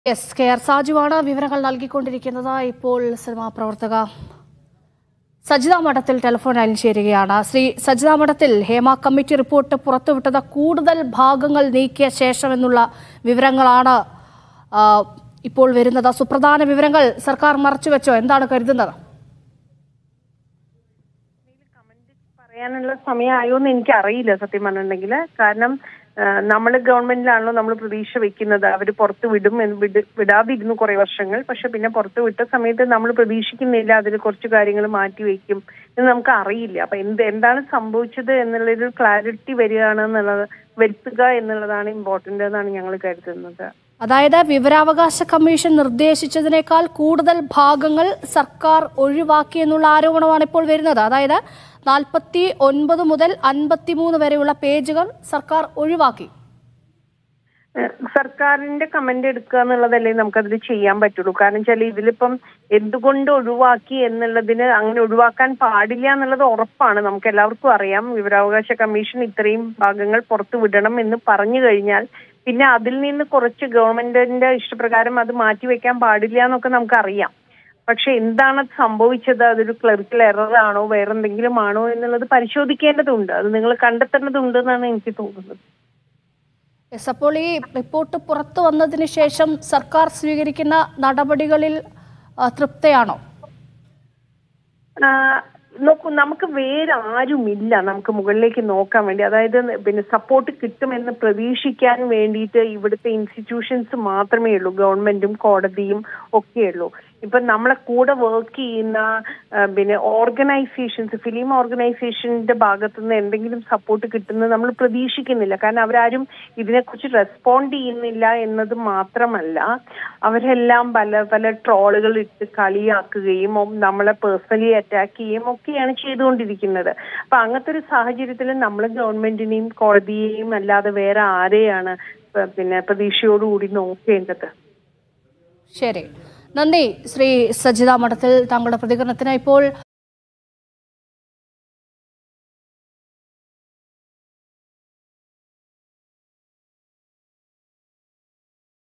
S K R സാജുവാണ് വിവരങ്ങൾ നൽകിക്കൊണ്ടിരിക്കുന്നത് ഇപ്പോൾ cinema പ്രവർത്തക സജിത മഠത്തിൽ ടെലിഫോൺ ലൈനിൽ ചേരുകയാണ് ശ്രീ സജിത മഠത്തിൽ ഹേമ കമ്മിറ്റി റിപ്പോർട്ട് പുറത്തുവിട്ടത് കൂടുതൽ ഭാഗങ്ങൾ നീക്കിയ ശേഷമെന്നുള്ള വിവരങ്ങളാണ് ആ, ഇപ്പോൾ വരുന്നത് സുപ്രധാന വിവരങ്ങൾ സർക്കാർ മറച്ചുവെച്ചോ എന്താണ് കരുതുന്നത് പറയാനുള്ള സമയമായോ എന്ന് എനിക്ക് അറിയില്ല സത്യം പറഞ്ഞിട്ടുണ്ടെങ്കിൽ കാരണം നമ്മൾ ഗവൺമെന്റിലാണല്ലോ നമ്മൾ പ്രതീക്ഷ വെക്കുന്നത് അവർ പുറത്ത് വിടും എന്ന് വിട് വിടാതിരുന്നു കുറെ വർഷങ്ങൾ പക്ഷെ പിന്നെ പുറത്ത് വിട്ട സമയത്ത് നമ്മൾ പ്രതീക്ഷിക്കുന്നില്ല അതിൽ കുറച്ച് കാര്യങ്ങൾ മാറ്റി വെക്കും എന്ന് നമുക്ക് അറിയില്ല അപ്പൊ എന്ത് എന്താണ് സംഭവിച്ചത് എന്നുള്ളൊരു ക്ലാരിറ്റി വരികയാണ് എന്നുള്ളത് വരുത്തുക എന്നുള്ളതാണ് ഇമ്പോർട്ടന്റ് എന്നാണ് ഞങ്ങൾ കരുതുന്നത് അതായത് വിവരാവകാശ കമ്മീഷൻ നിർദ്ദേശിച്ചതിനേക്കാൾ കൂടുതൽ ഭാഗങ്ങൾ സർക്കാർ ഒഴിവാക്കി എന്നുള്ള ആരോപണമാണ് ഇപ്പോൾ വരുന്നത് അതായത് നാൽപ്പത്തി ഒൻപത് മുതൽ അൻപത്തിമൂന്ന് വരെയുള്ള പേജുകൾ സർക്കാർ ഒഴിവാക്കി ഏഹ് സർക്കാരിന്റെ കമന്റ് എടുക്കുക എന്നുള്ളതല്ലേ നമുക്കതിൽ ചെയ്യാൻ പറ്റുള്ളൂ കാരണം വെച്ചാൽ ഇതിലിപ്പം എന്തുകൊണ്ട് ഒഴിവാക്കി എന്നുള്ളതിന് അങ്ങനെ ഒഴിവാക്കാൻ പാടില്ല എന്നുള്ളത് ഉറപ്പാണ് നമുക്ക് എല്ലാവർക്കും അറിയാം വിവരാവകാശ കമ്മീഷൻ ഇത്രയും ഭാഗങ്ങൾ പുറത്തു വിടണം എന്ന് പറഞ്ഞു കഴിഞ്ഞാൽ പിന്നെ അതിൽ നിന്ന് കുറച്ച് ഗവൺമെന്റിന്റെ ഇഷ്ടപ്രകാരം അത് മാറ്റിവെക്കാൻ പാടില്ല എന്നൊക്കെ നമുക്കറിയാം പക്ഷെ എന്താണ് അത് സംഭവിച്ചത് അതൊരു ക്ലറിക്കൽ എറർ ആണോ വേറെ എന്തെങ്കിലും ആണോ എന്നുള്ളത് പരിശോധിക്കേണ്ടതുണ്ട് അത് നിങ്ങൾ കണ്ടെത്തേണ്ടതുണ്ട് എന്നാണ് എനിക്ക് തോന്നുന്നത് യെസ് അപ്പോൾ ഈ റിപ്പോർട്ട് പുറത്തു വന്നതിന് ശേഷം സർക്കാർ സ്വീകരിക്കുന്ന നടപടികളിൽ ആ, തൃപ്തയാണോ ആ, നോക്കൂ നമുക്ക് വേറെ ആരുമില്ല നമുക്ക് മുകളിലേക്ക് നോക്കാൻ വേണ്ടി അതായത് പിന്നെ സപ്പോർട്ട് കിട്ടുമെന്ന് പ്രതീക്ഷിക്കാൻ വേണ്ടിയിട്ട് ഇവിടുത്തെ ഇൻസ്റ്റിറ്റ്യൂഷൻസ് മാത്രമേ ഉള്ളൂ ഗവൺമെന്റും കോടതിയും ഒക്കെ ഉള്ളൂ ഇപ്പൊ നമ്മളെ കൂടെ വർക്ക് ചെയ്യുന്ന ആ, പിന്നെ ഓർഗനൈസേഷൻസ് ഫിലിം ഓർഗനൈസേഷന്റെ ഭാഗത്തുനിന്ന് എന്തെങ്കിലും സപ്പോർട്ട് കിട്ടുന്നത് നമ്മൾ പ്രതീക്ഷിക്കുന്നില്ല കാരണം അവരാരും ഇതിനെക്കുറിച്ച് റെസ്പോണ്ട് ചെയ്യുന്നില്ല എന്നത് മാത്രമല്ല അവരെല്ലാം പല പല ട്രോളുകൾ ഇട്ട് കളിയാക്കുകയും ഒ- നമ്മളെ പേഴ്സണലി അറ്റാക്ക് ചെയ്യുകയും ഒക്കെയാണ് ചെയ്തുകൊണ്ടിരിക്കുന്നത് അപ്പൊ അങ്ങനത്തെ ഒരു സാഹചര്യത്തിൽ നമ്മൾ ഗവൺമെന്റിനെയും കോടതിയെയും അല്ലാതെ വേറെ ആരെയാണ് പ- പിന്നെ പ്രതീക്ഷയോടുകൂടി നോക്കേണ്ടത് ശരി നന്ദി ശ്രീ സജിത മഠത്തിൽ താങ്കളുടെ പ്രതികരണത്തിന് ഇപ്പോൾ